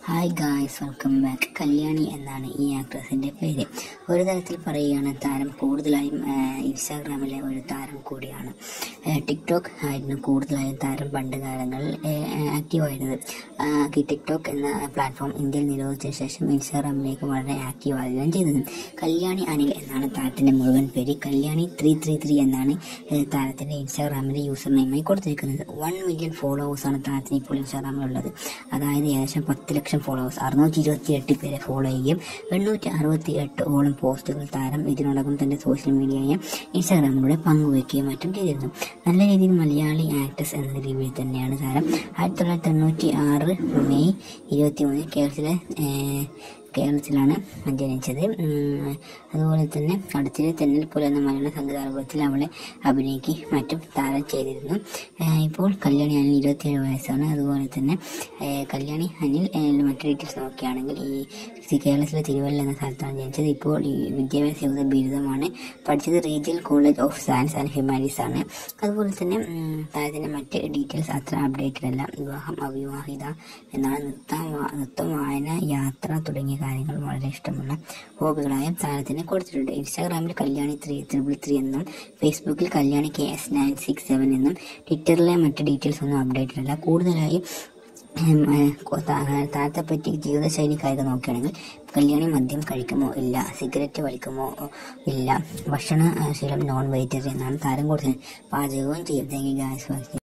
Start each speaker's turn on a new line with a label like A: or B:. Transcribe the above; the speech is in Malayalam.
A: hi guys welcome back Kalyani എന്നാണ് ഈ ആക്ട്രസിന്റെ പേര് ഒരു തരത്തിൽ പറയുകയാണ് താരം കൂടുതലായും ആ, ഇൻസ്റ്റാഗ്രാമിലെ ഒരു താരം കൂടിയാണ് ആ, ടിക്ടോക്ക് ആയിരുന്നു കൂടുതലായും താരം പണ്ട് കാലങ്ങളിൽ ആക്റ്റീവ് ആയിരുന്നത് ആ, ഈ ടിക്ടോക്ക് എന്ന പ്ലാറ്റ്ഫോം ഇന്ത്യയിൽ നിരോധിച്ച ശേഷം ഇൻസ്റ്റാഗ്രാമിലേക്ക് വളരെ ആക്റ്റീവ് ആവുകയും ചെയ്തത് കല്യാണി അനിൽ എന്നാണ് താരത്തിന്റെ മുഴുവൻ പേര് കല്യാണി ത്രീ ത്രീ ത്രീ എന്നാണ് ഏ, താരത്തിന്റെ ഇൻസ്റ്റാഗ്രാമിന്റെ യൂസർ നെയിമായി കൊടുത്തിരിക്കുന്നത് വൺ മില്യൺ ഫോളോവേഴ്സാണ് താരത്തിന് ഇപ്പോൾ ഇൻസ്റ്റാഗ്രാമിലുള്ളത് അതായത് ഏകദേശം പത്ത് ലക്ഷം ഫോളോവേഴ്സ് അറുന്നൂറ്റി ഇരുപത്തി എട്ട് പേരെ ഫോളോ ചെയ്യുകയും എണ്ണൂറ്റി അറുപത്തി എട്ട് ഓളം പോസ്റ്റുകൾ താരം ഇതിനോടകം തന്റെ സോഷ്യൽ മീഡിയയെ ഇൻസ്റ്റാഗ്രാമിലൂടെ പങ്കുവയ്ക്കുകയും മറ്റും ചെയ്തിരുന്നു നല്ല രീതിയിൽ മലയാളി ആക്ട്രസ് എന്ന രീതിയിൽ തന്നെയാണ് താരം ആയിരത്തി തൊള്ളായിരത്തി തൊണ്ണൂറ്റി ആറ് മെയ് ഇരുപത്തി മൂന്നിൽ കേരളത്തിലെ ഏഹ്, കേരളത്തിലാണ് ജനിച്ചത് ഉം, അതുപോലെ തന്നെ അടുത്തിടെ തെന്നൽ പോലെ എന്ന മലയാള സംഗീതാൽബത്തിൽ അവളെ അഭിനയിക്ക് മറ്റും താരം ചെയ്തിരുന്നു ഏഹ് ഇപ്പോൾ കല്യാണി അനിൽ ഇരുപത്തിയേഴ് വയസ്സാണ് അതുപോലെ തന്നെ ഏഹ് കല്യാണി അനിൽ ഏഹ് മറ്റു ഡീറ്റെയിൽസ് നോക്കുകയാണെങ്കിൽ ഈ സി- കേരളത്തിലെ തിരുവല്ല എന്ന സ്ഥലത്താണ് ജനിച്ചത് ഇപ്പോൾ ഈ വിദ്യാഭ്യാസ യോഗ്യത ബിരുദമാണ് പഠിച്ചത് regional college of science and humanities ആണ് അതുപോലെ തന്നെ ഉം, താരത്തിന്റെ മറ്റ് ഡീറ്റെയിൽസ് അത്ര അപ്ഡേറ്റഡ് അല്ല വിവാഹം അവിവാഹിത എന്നാണ് നൃത്തം വാ- നൃത്തം വായന യാത്ര തുടങ്ങിയ കാര്യങ്ങൾ വളരെ ഇഷ്ടമുള്ള ഹോബികളായും താരത്തിന് കൊടുത്തിട്ടുണ്ട് ഇൻസ്റ്റാഗ്രാമിൽ കല്യാണി ത്രീ ത്രിപിൾ ത്രീ എന്നും ഫേസ്ബുക്കിൽ Kalyani K S nine six seven എന്നും ട്വിറ്ററിലെ മറ്റ് ഡീറ്റെയിൽസ് ഒന്നും അപ്ഡേറ്റഡ് അല്ല കൂടുതലായി ഉം, ഏഹ്, കൊ- താ- താരത്തെ പറ്റി ജീവിതശൈലി കാര്യം നോക്കുകയാണെങ്കിൽ കല്യാണി മദ്യം കഴിക്കുമോ ഇല്ല സിഗരറ്റ് വലിക്കുമോ ഇല്ല ഭക്ഷണ ആ, ശീലം നോൺ വെജിറ്റേറിയൻ എന്നാണ് താരം കൊടുത്തത് പാചകവും ചെയ്യും താങ്ക് യു ഗായ്സ്